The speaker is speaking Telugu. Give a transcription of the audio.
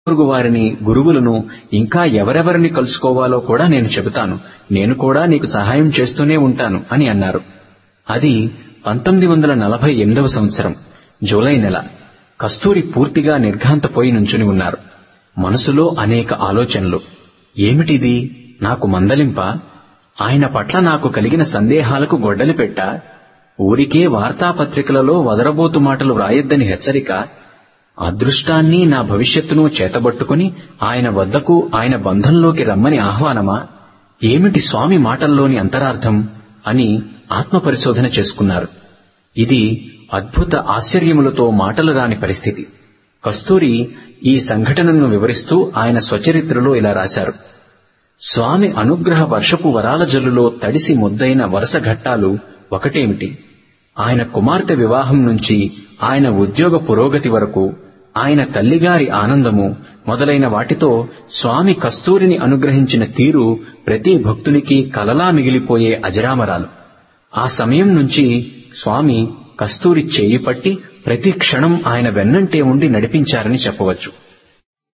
పొరుగు వారిని గురువులను ఇంకా ఎవరెవరిని కలుసుకోవాలో కూడా నేను చెబుతాను నేను కూడా నీకు సహాయం చేస్తూనే ఉంటాను అని అన్నారు అది పంతొమ్మిది వందల నలభై ఎనిమిదవ సంవత్సరం జూలై నెల కస్తూరి పూర్తిగా నిర్ఘాంతపోయి నుంచుని ఉన్నారు మనసులో అనేక ఆలోచనలు ఏమిటిది నాకు మందలింప ఆయన పట్ల నాకు కలిగిన సందేహాలకు గొడ్డలి పెట్ట ఊరికే వార్తాపత్రికలలో వదరబోతు మాటలు వ్రాయొద్దని హెచ్చరిక అదృష్టాన్ని నా భవిష్యత్తును చేతబట్టుకుని ఆయన వద్దకు ఆయన బంధంలోకి రమ్మని ఆహ్వానమా ఏమిటి స్వామి మాటల్లోని అంతరార్థం అని ఆత్మపరిశోధన చేసుకున్నారు ఇది అద్భుత ఆశ్చర్యములతో మాటలు రాని పరిస్థితి కస్తూరి ఈ సంఘటనను వివరిస్తూ ఆయన స్వచరిత్రలో ఇలా రాశారు స్వామి అనుగ్రహ వర్షపు వరాల జల్లులో తడిసి ముద్దైన వరుస ఘట్టాలు ఒకటేమిటి ఆయన కుమార్తె వివాహం నుంచి ఆయన ఉద్యోగ పురోగతి వరకు ఆయన తల్లిగారి ఆనందము మొదలైన వాటితో స్వామి కస్తూరిని అనుగ్రహించిన తీరు ప్రతి భక్తునికి కలలా మిగిలిపోయే అజరామరాలు ఆ సమయం నుంచి స్వామి కస్తూరి చేయి పట్టి ప్రతి క్షణం ఆయన వెన్నంటే ఉండి నడిపించారని చెప్పవచ్చు